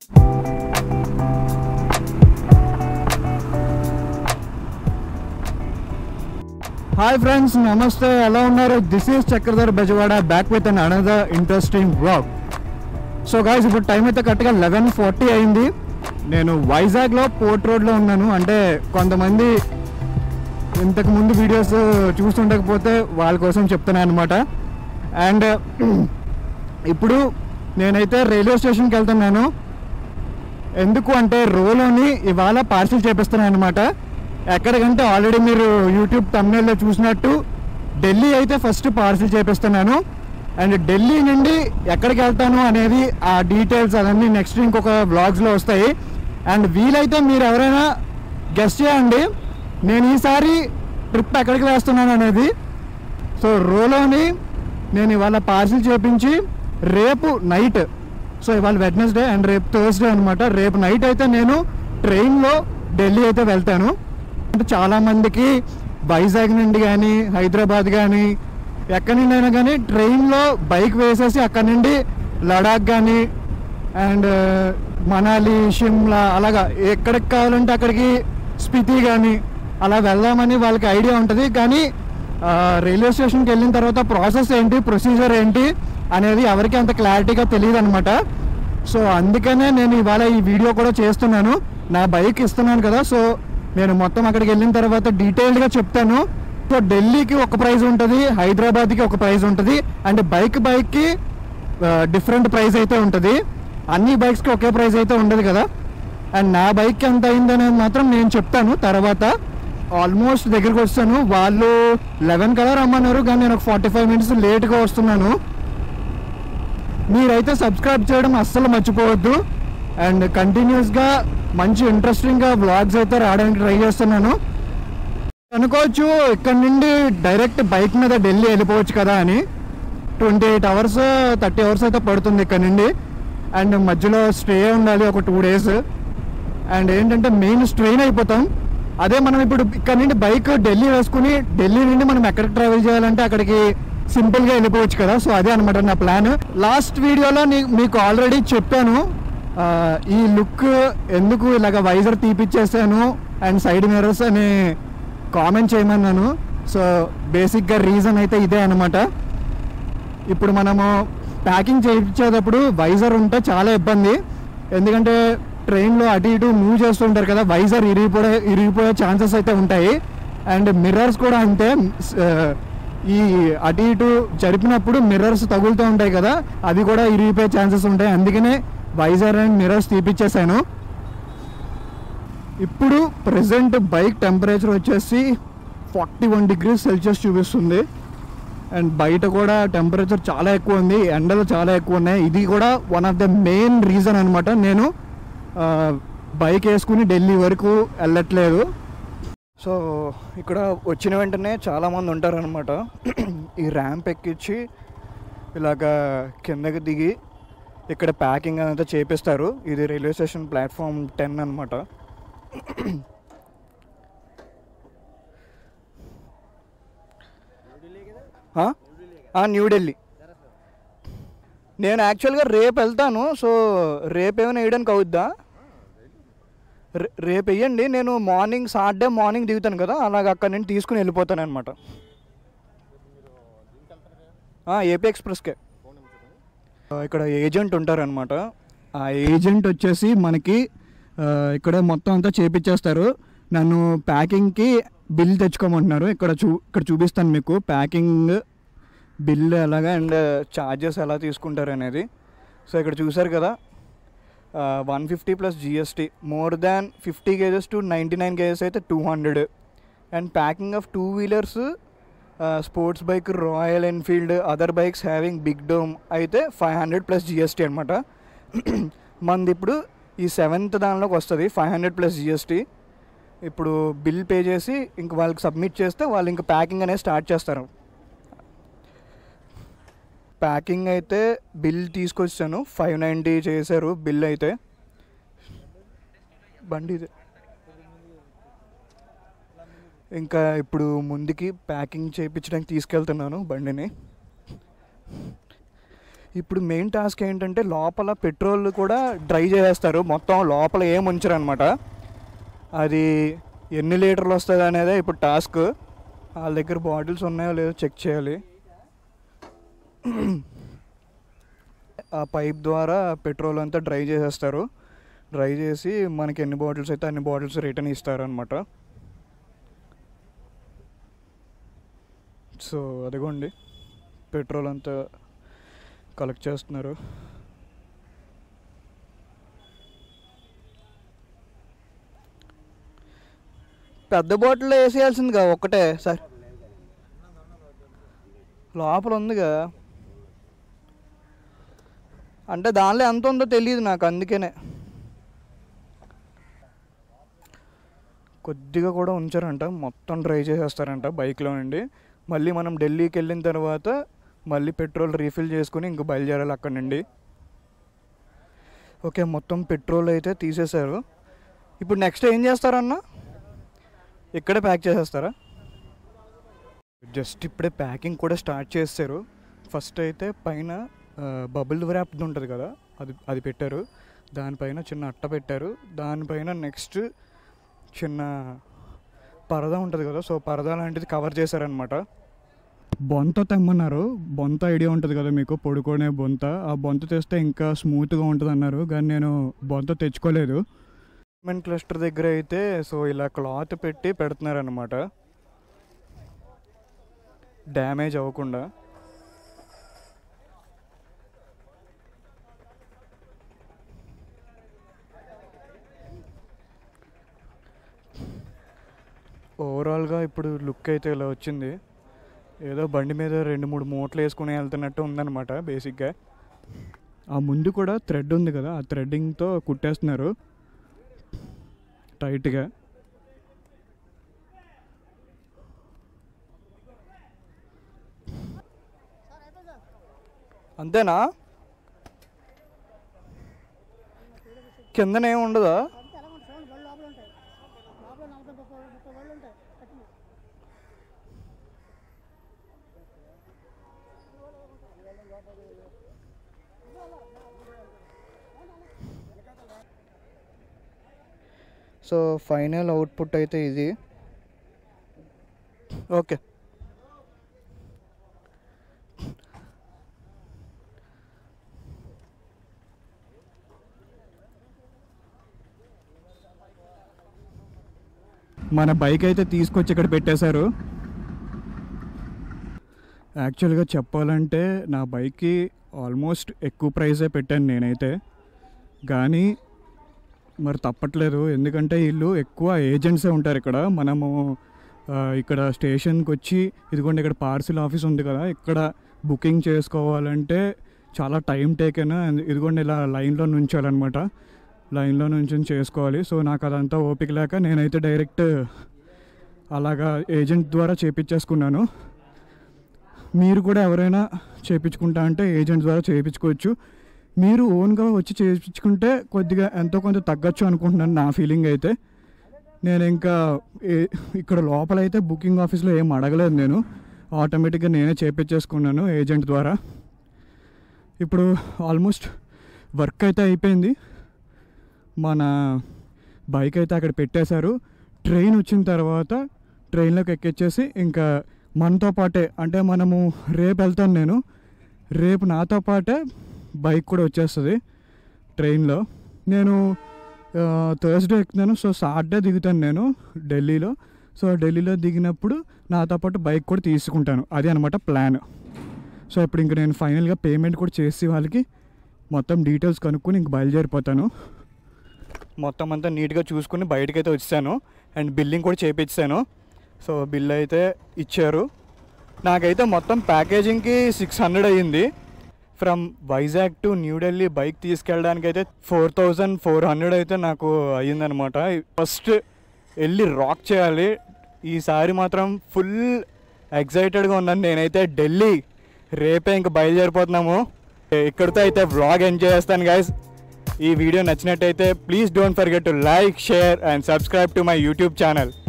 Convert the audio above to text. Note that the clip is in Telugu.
హాయ్ ఫ్రెండ్స్ నమస్తే ఎలా ఉన్నారు this is Chakradhar Bezawada back with an another interesting blog so guys ఇప్పుడు టైం అయితే కరెక్ట్గా లెవెన్ ఫార్టీ అయింది నేను వైజాగ్లో పోర్ట్ రోడ్లో ఉన్నాను అంటే కొంతమంది ఇంతకు ముందు వీడియోస్ చూస్తుండకపోతే వాళ్ళ కోసం చెప్తున్నాను అనమాట అండ్ ఇప్పుడు నేనైతే రైల్వే స్టేషన్కి వెళ్తున్నాను ఎందుకు అంటే రోలోని ఇవాళ పార్సిల్ చేపిస్తున్నాను అనమాట ఎక్కడికంటే ఆల్రెడీ మీరు యూట్యూబ్ తమిళలో చూసినట్టు ఢిల్లీ అయితే ఫస్ట్ పార్సిల్ చేపిస్తున్నాను అండ్ ఢిల్లీ నుండి ఎక్కడికి వెళ్తాను అనేది ఆ డీటెయిల్స్ అవన్నీ నెక్స్ట్ ఇంకొక వ్లాగ్స్లో వస్తాయి అండ్ వీలైతే మీరు ఎవరైనా గెస్ట్ చేయండి నేను ఈసారి ట్రిప్ ఎక్కడికి వేస్తున్నాను అనేది సో రోలోని నేను ఇవాళ పార్సిల్ చేపించి రేపు నైట్ సో ఇవాళ వెడ్నెస్డే అండ్ రేపు థర్స్డే అనమాట రేపు నైట్ అయితే నేను ట్రైన్లో ఢిల్లీ అయితే వెళ్తాను అంటే చాలామందికి వైజాగ్ నుండి కానీ హైదరాబాద్ కానీ ఎక్కడి నుండి అయినా కానీ ట్రైన్లో బైక్ వేసేసి అక్కడి నుండి లడాక్ కానీ అండ్ మనాలి షిమ్లా అలాగా ఎక్కడికి కావాలంటే అక్కడికి స్పితి కానీ అలా వెళ్దామని వాళ్ళకి ఐడియా ఉంటుంది కానీ ఆ, రైల్వే స్టేషన్కి వెళ్ళిన తర్వాత ప్రాసెస్ ఏంటి ప్రొసీజర్ ఏంటి అనేది ఎవరికి అంత క్లారిటీగా తెలియదు అనమాట సో అందుకనే నేను ఇవాళ ఈ వీడియో కూడా చేస్తున్నాను నా బైక్ ఇస్తున్నాను కదా సో నేను మొత్తం అక్కడికి వెళ్ళిన తర్వాత డీటెయిల్డ్గా చెప్తాను సో ఢిల్లీకి ఒక ప్రైస్ ఉంటుంది హైదరాబాద్కి ఒక ప్రైస్ ఉంటుంది అండ్ బైక్ బైక్కి డిఫరెంట్ ప్రైస్ అయితే ఉంటుంది అన్ని బైక్స్కి ఒకే ప్రైస్ అయితే ఉండదు కదా అండ్ నా బైక్ ఎంత అయిందనేది మాత్రం నేను చెప్తాను తర్వాత ఆల్మోస్ట్ దగ్గరికి వస్తాను వాళ్ళు లెవెన్ కదా రమ్మన్నారు కానీ నేను ఒక ఫార్టీ ఫైవ్ మినిట్స్ లేట్గా వస్తున్నాను మీరైతే సబ్స్క్రైబ్ చేయడం అస్సలు మర్చిపోవద్దు అండ్ కంటిన్యూస్గా మంచి ఇంట్రెస్టింగ్గా వ్లాగ్స్ అయితే రావడానికి ట్రై చేస్తున్నాను అనుకోవచ్చు ఇక్కడ నుండి డైరెక్ట్ బైక్ మీద ఢిల్లీ వెళ్ళిపోవచ్చు కదా అని twenty eight hours thirty hours అయితే పడుతుంది ఇక్కడ నుండి అండ్ మధ్యలో స్టే ఉండాలి ఒక టూ డేస్ అండ్ ఏంటంటే మెయిన్ స్ట్రెయిన్ అయిపోతాం అదే మనం ఇప్పుడు ఇక్కడ నుండి బైక్ ఢిల్లీ వేసుకుని ఢిల్లీ నుండి మనం ఎక్కడికి ట్రావెల్ చేయాలంటే అక్కడికి సింపుల్గా వెళ్ళిపోవచ్చు కదా సో అదే అనమాట నా ప్లాన్ లాస్ట్ వీడియోలో నీ- మీకు ఆల్రెడీ చెప్పాను ఆ, ఈ లుక్ ఎందుకు ఇలాగ వైజర్ తీపిచ్చేసాను అండ్ సైడ్ మిరర్స్ అని కామెంట్ చేయమన్నాను సో బేసిక్గా రీజన్ అయితే ఇదే అనమాట ఇప్పుడు మనము ప్యాకింగ్ చేయించేటప్పుడు వైజర్ ఉంటే చాలా ఇబ్బంది ఎందుకంటే ట్రైన్లో అటు ఇటు మూవ్ చేస్తుంటారు కదా వైజర్ ఇరిగిపోయే ఇరిగిపోయే ఛాన్సెస్ అయితే ఉంటాయి అండ్ మిర్రర్స్ కూడా అంతే ఆ, ఈ అటు ఇటు జరిపినప్పుడు మిర్రర్స్ తగులుతూ ఉంటాయి కదా అవి కూడా ఇరిగిపోయే ఛాన్సెస్ ఉంటాయి అందుకనే వైజర్ అండ్ మిర్రర్స్ తీపిచ్చేసాను ఇప్పుడు ప్రజెంట్ బైక్ టెంపరేచర్ వచ్చేసి ఫార్టీ వన్ డిగ్రీస్ సెల్సియస్ చూపిస్తుంది అండ్ బయట కూడా టెంపరేచర్ చాలా ఎక్కువ ఉంది ఎండలు చాలా ఎక్కువ ఉన్నాయి ఇది కూడా one of the main reason అనమాట నేను బైక్ వేసుకుని ఢిల్లీ వరకు వెళ్ళట్లేదు సో ఇక్కడ వచ్చిన వెంటనే చాలామంది ఉంటారనమాట ఈ ర్యాంప్ ఎక్కించి ఇలాగా కిందకి దిగి ఇక్కడ ప్యాకింగ్ అంతా చేపిస్తారు ఇది రైల్వే స్టేషన్ ప్లాట్ఫామ్ టెన్ అనమాట న్యూఢిల్లీ నేను యాక్చువల్గా రేపు వెళ్తాను సో రేపు ఏమైనా వేయడానికి అవుద్దా రే- రేపు వెయ్యండి నేను మార్నింగ్ సాటర్డే మార్నింగ్ దిగుతాను కదా అలాగ అక్కడ నేను తీసుకుని వెళ్ళిపోతాను అనమాట ఏపీ ఎక్స్ప్రెస్కే ఆ, ఇక్కడ ఏజెంట్ ఉంటారనమాట ఆ ఏజెంట్ వచ్చేసి మనకి ఆ, ఇక్కడ మొత్తం అంతా చేపించేస్తారు నన్ను ప్యాకింగ్కి బిల్ తెచ్చుకోమంటున్నారు ఇక్కడ చూ ఇక్కడ చూపిస్తాను మీకు ప్యాకింగ్ బిల్ ఎలాగా అండ్ ఛార్జెస్ ఎలా తీసుకుంటారు అనేది సో ఇక్కడ చూసారు కదా one fifty plus GST more than fifty kgs to ninety nine kgs అయితే two hundred and packing of two wheelers sports bike Royal Enfield other bikes having big dome అయితే ఫైవ్ హండ్రెడ్ ప్లస్ జిఎస్టీ అనమాట మనది ఇప్పుడు ఈ సెవెంత్ దానిలోకి వస్తుంది ఫైవ్ హండ్రెడ్ ప్లస్ జిఎస్టీ ఇప్పుడు బిల్ పే చేసి ఇంక వాళ్ళకి సబ్మిట్ చేస్తే వాళ్ళు ఇంక ప్యాకింగ్ అనేది స్టార్ట్ చేస్తారు ప్యాకింగ్ అయితే బిల్ తీసుకొచ్చాను ఫైవ్ నైంటీ చేశారు బిల్ అయితే బండి ఇది ఇంకా ఇప్పుడు ముందుకి ప్యాకింగ్ చేయించడానికి తీసుకెళ్తున్నాను బండిని ఇప్పుడు మెయిన్ టాస్క్ ఏంటంటే లోపల పెట్రోల్ కూడా డ్రై చేసేస్తారు మొత్తం లోపల ఏం ఉంచరు అనమాట అది ఎన్ని లీటర్లు వస్తుంది అనేదే ఇప్పుడు టాస్క్ వాళ్ళ దగ్గర బాటిల్స్ ఉన్నాయో లేదో చెక్ చేయాలి ఆ పైప్ ద్వారా పెట్రోల్ అంతా డ్రై చేసేస్తారు డ్రై చేసి మనకి ఎన్ని బాటిల్స్ అయితే అన్ని బాటిల్స్ రిటర్న్ ఇస్తారు అనమాట సో అదిగోండి పెట్రోల్ అంతా కలెక్ట్ చేస్తున్నారు పెద్ద బాటిల్ వేసేయాల్సిందిగా ఒక్కటే సార్ లోపల ఉందిగా అంటే దానిలో ఎంత ఉందో తెలియదు నాకు అందుకనే కొద్దిగా కూడా ఉంచారంట మొత్తం డ్రై చేసేస్తారంట బైక్లో నుండి మళ్ళీ మనం ఢిల్లీకి వెళ్ళిన తర్వాత మళ్ళీ పెట్రోల్ రీఫిల్ చేసుకుని ఇంక బయలుదేరాలి అక్కడ నుండి ఓకే మొత్తం పెట్రోల్ అయితే తీసేశారు ఇప్పుడు నెక్స్ట్ ఏం చేస్తారన్న ఇక్కడే ప్యాక్ చేసేస్తారా జస్ట్ ఇప్పుడే ప్యాకింగ్ కూడా స్టార్ట్ చేస్తారు ఫస్ట్ అయితే పైన బబుల్ ర్యాప్డ్ ఉంటుంది కదా అది అది పెట్టారు దానిపైన చిన్న అట్ట పెట్టారు దానిపైన నెక్స్ట్ చిన్న పరద ఉంటుంది కదా సో పరద లాంటిది కవర్ చేశారనమాట బొంత తెమ్మన్నారు బొంత ఐడియా ఉంటుంది కదా మీకు పొడుకోనే బొంత ఆ బొంత తెస్తే ఇంకా స్మూత్గా ఉంటుంది అన్నారు కానీ నేను బొంత తెచ్చుకోలేదు సిమెంట్ క్లస్టర్ దగ్గర అయితే సో ఇలా క్లాత్ పెట్టి పెడుతున్నారనమాట డ్యామేజ్ అవ్వకుండా ఓవరాల్గా ఇప్పుడు లుక్ అయితే ఇలా వచ్చింది ఏదో బండి మీద రెండు మూడు మూటలు వేసుకుని వెళ్తున్నట్టు ఉందన్నమాట బేసిక్గా ఆ ముందు కూడా థ్రెడ్ ఉంది కదా ఆ థ్రెడ్డింగ్తో కుట్టేస్తున్నారు టైట్గా అంతేనా కిందన ఏమి ఉండదా అంతే ఎలా ఉంటుంది సౌండ్ బళ్ళు లోపల ఉంటాయి లోపల నలభై ముప్పై ముప్పై బళ్ళు ఉంటాయి కట్టిన సో ఫైనల్ అవుట్పుట్ అయితే ఇది ఓకే మన బైక్ అయితే తీసుకొచ్చి ఇక్కడ పెట్టేశారు యాక్చువల్గా చెప్పాలంటే నా బైక్కి ఆల్మోస్ట్ ఎక్కువ ప్రైజే పెట్టాను నేనైతే కానీ మరి తప్పట్లేదు ఎందుకంటే వీళ్ళు ఎక్కువ ఏజెంట్సే ఉంటారు ఇక్కడ మనము ఆ, ఇక్కడ స్టేషన్కి వచ్చి ఇదిగోండి ఇక్కడ పార్సిల్ ఆఫీస్ ఉంది కదా ఇక్కడ బుకింగ్ చేసుకోవాలంటే చాలా టైం టేకెన్ ఇదిగోండి ఇలా లైన్లో నుంచాలన్నమాట లైన్లో నుంచి చేసుకోవాలి సో నాకు అదంతా ఓపిక లేక నేనైతే డైరెక్ట్ అలాగా ఏజెంట్ ద్వారా చేపించేసుకున్నాను మీరు కూడా ఎవరైనా చేయించుకుంటా అంటే ఏజెంట్ ద్వారా చేయించుకోవచ్చు మీరు ఓన్గా వచ్చి చేయించుకుంటే కొద్దిగా ఎంతో కొంత తగ్గచ్చు అనుకుంటున్నాను నా ఫీలింగ్ అయితే నేను ఇంకా ఏ- ఇక్కడ లోపలైతే బుకింగ్ ఆఫీస్లో ఏం అడగలేదు నేను ఆటోమేటిక్గా నేనే చేపించేసుకున్నాను ఏజెంట్ ద్వారా ఇప్పుడు ఆల్మోస్ట్ వర్క్ అయితే అయిపోయింది మన బైక్ అయితే అక్కడ పెట్టేశారు ట్రైన్ వచ్చిన తర్వాత ట్రైన్లోకి ఎక్కిచ్చేసి ఇంకా మనతో పాటే అంటే మనము రేపు వెళ్తాను నేను రేపు నాతో పాటే బైక్ కూడా వచ్చేస్తుంది ట్రైన్లో నేను థర్స్డే ఎక్కుతాను సో సాటర్డే దిగుతాను నేను ఢిల్లీలో సో ఢిల్లీలో దిగినప్పుడు నాతో పాటు బైక్ కూడా తీసుకుంటాను అది అనమాట ప్లాన్ సో ఇప్పుడు ఇంక నేను ఫైనల్గా పేమెంట్ కూడా చేసి వాళ్ళకి మొత్తం డీటెయిల్స్ కనుక్కొని ఇంక బయలుదేరిపోతాను మొత్తం అంతా నీట్గా చూసుకుని బయటకైతే వచ్చాను అండ్ బిల్లింగ్ కూడా చేపించాను సో బిల్ అయితే ఇచ్చారు నాకైతే మొత్తం ప్యాకేజింగ్కి సిక్స్ హండ్రెడ్ అయ్యింది from Vizag to New Delhi bike తీసుకెళ్ళడానికి అయితే ఫోర్ థౌజండ్ ఫోర్ హండ్రెడ్ అయితే నాకు అయ్యిందనమాట ఫస్ట్ వెళ్ళి రాక్ చేయాలి ఈసారి మాత్రం ఫుల్ ఎగ్జైటెడ్గా ఉన్నాను నేనైతే ఢిల్లీ రేపే ఇంక బయలుదేరిపోతున్నాము ఇక్కడితో అయితే వ్లాగ్ ఎంజాయ్ చేస్తాను గైస్ ఈ వీడియో నచ్చినట్టయితే please don't forget to like share and subscribe to my YouTube channel